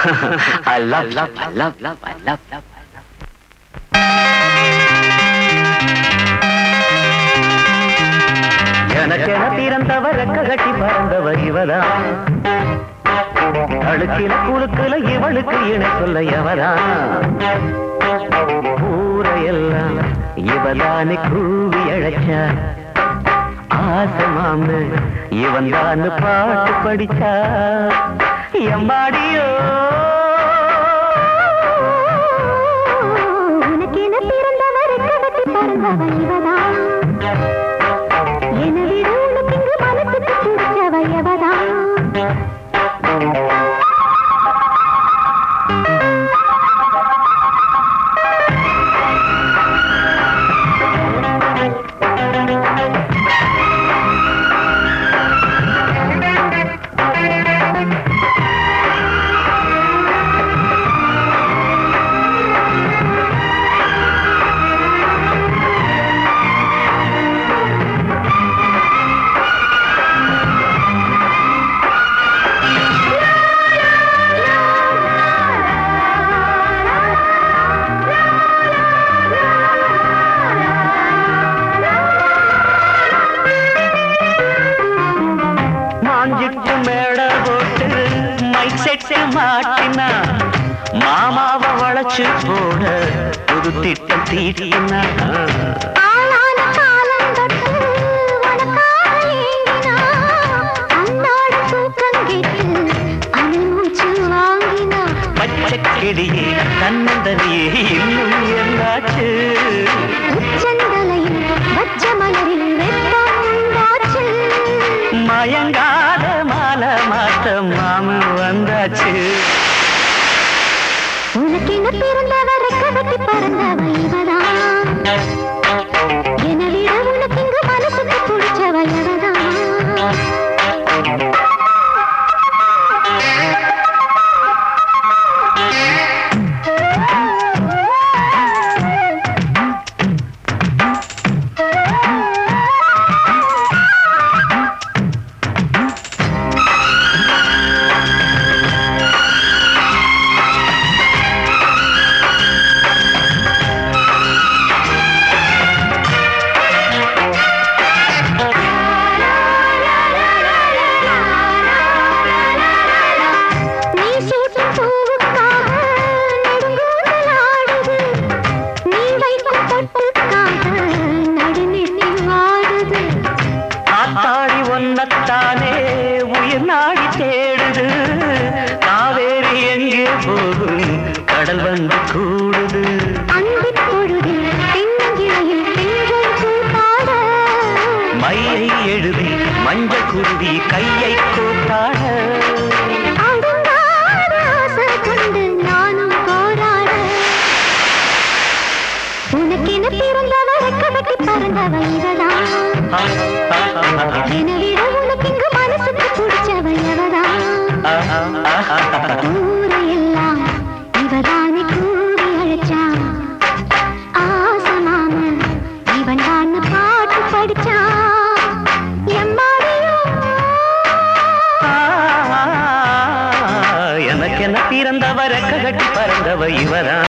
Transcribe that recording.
I love, love, I love, love, I love, love. எனக்கென பிறந்தவர் கட்டி பறந்தவ இவதான் அழுக்கில குழுக்குல இவளுக்கு இணை சொல்ல எவதான் ஊரையெல்லாம் இவதானு கூவி அழைச்சா ஆசமாம இவன் தான் பாட்டு படிச்சா எம்பாடியோ உனக்கென பிறந்தவர் கட்டி பறந்தவ இவதான் என விட உனக்கு இங்கு மனசுக்கு பிடிச்சவ எவதான் மாஞ்சிட்டு மேட போட்டு மைக் செட்டு மாட்டினா மாமாவ வளைச்சு போட புது திட்டம் தீட்டினா ஆளான காலம் தொட்டு உனக்காக ஏங்கினா அன்னாட தூக்கம் கேட்டு அனல் மூச்சு வாங்கினா பச்சை கிளியே தன்னந்தனியே இன்னும் என்னாச்சு உச்சந்தலையில் வச்ச மலரில் வெப்பம் உண்டாச்சு மயங்காத மாலை மாத்த மாமு வந்தாச்சு உனக்கென பிறந்தவர் கவட்டி பறந்தவ இவதான் என விட உனக்கு இங்கு மனசுக்கு பிடிச்சவ எவதான் நீ சூட்டும் பூவுக்காக நெடுங்கூந்தல் ஆடுது. நீ வைக்கும் பொட்டுக்காக நடுநெத்தி வாடுது. ஆத்தாடி ஒன்னத்தானே உயிர் நாடி தேடுது காவேரி எங்கே போகும் கடல் வந்து கூடுது அந்திப் பொழுதில் தென்னங்கிளையில் தென்றல் கூத்தாட. மையை எழுதி மஞ்சள் குருவி கையை கூட்டாட அடங்காத ஆசை கொண்டு நானும் போராட. உனக்கென பிறந்தவ கவட்டி பறந்தவ இவதான் என விட உனக்கு இங்கு மனசுக்கு பிடிச்சவ எவதான் ஊ